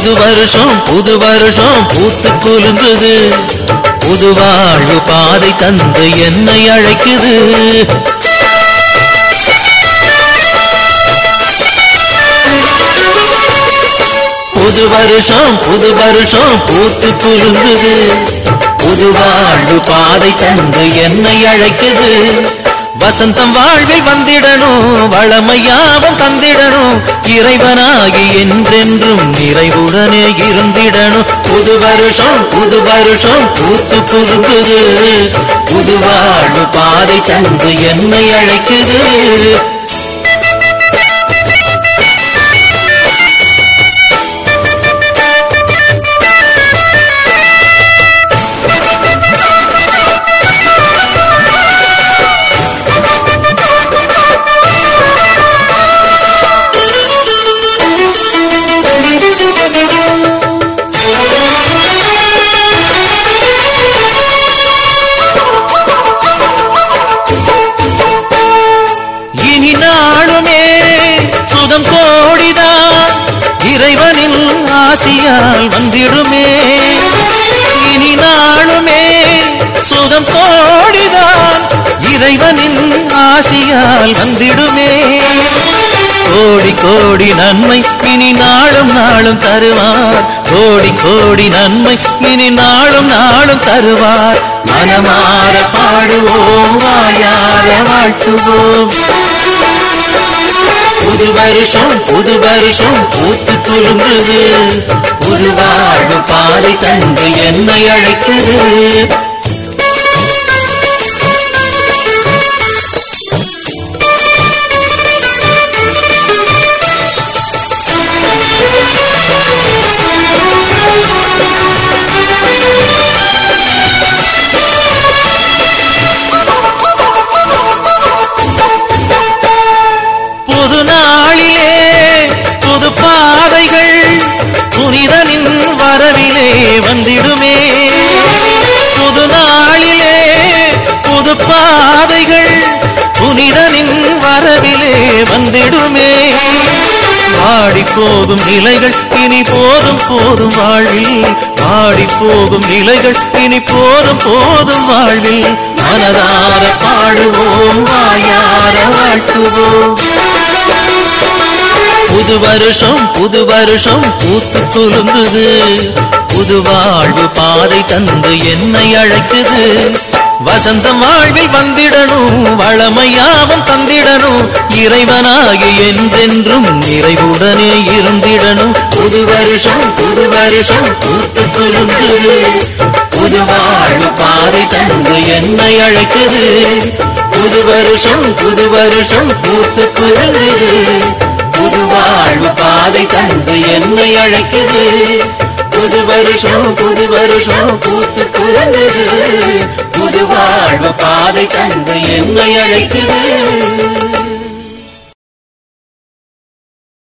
புது வருஷம் புது வருஷம் பூத்து குலுங்குது புது வாழ்வு பாதை தந்து என்னை அழைக்குது புது வருஷம் புது வருஷம் பூத்து குலுங்குது புது வாழ்வு பாதை தந்து என்னை அழைக்குது வசந்தம் வாழ்வில் வந்திடணும் வளமையாவும் தந்திடணும் இறைவனாகி என்றென்றும் நிறைவுடனே இருந்திடணும் புது வருஷம் புது வருஷம் பூத்து குலுங்குது புது வாழ்வு பாதை தந்து என்னை அழைக்குது இனி நாளுமே சுகம் கோடிதான் இறைவனின் ஆசியால் வந்திடுமே இனி நாளுமே சுகம் கோடிதான் இறைவனின் ஆசியால் வந்திடுமே கோடி கோடி நன்மை இனி நாளும் நாளும் தருவார் கோடி கோடி நன்மை இனி நாளும் நாளும் தருவார் மனமாற பாடுவோம் வாயார வாழ்த்துவோம் புது வருஷம் புது வருஷம் பூத்து குலுங்குது புது வாழ்வு பாதை தந்து என்னை அழைக்குது புது நாளிலே புது பாதைகள் புனிதனின் வரவிலே வந்திடுமே புது நாளிலே புது பாதைகள் புனிதனின் வரவிலே வந்திடுமே வாடி போகும் நிலைகள் இனி போதும் போதும் வாழ்வில் வாடி போகும் நிலைகள் இனி போதும் போதும் வாழ்வில் மனதார பாடுவோம் வாயார வாழ்த்துவோம் புது வருஷம் புது வருஷம் பூத்து குலுங்குது புது வாழ்வு பாதை தந்து என்னை அழைக்குது வசந்தம் வாழ்வில் வந்திடணும் வளமையாவும் தந்திடணும் இறைவனாகி என்றென்றும் நிறைவுடனே இருந்திடணும் புது வருஷம் புது வருஷம் பூத்து குலுங்குது புது வாழ்வு பாதை தந்து என்னை அழைக்குது புது வருஷம் புது வருஷம் பூத்து குலுங்குது புது வாழ்வு பாதை தந்து என்னை அழைக்குது புது வருஷம் புது வருஷம் பூத்து குலுங்குது புது வாழ்வு பாதை தந்து என்னை அழைக்குது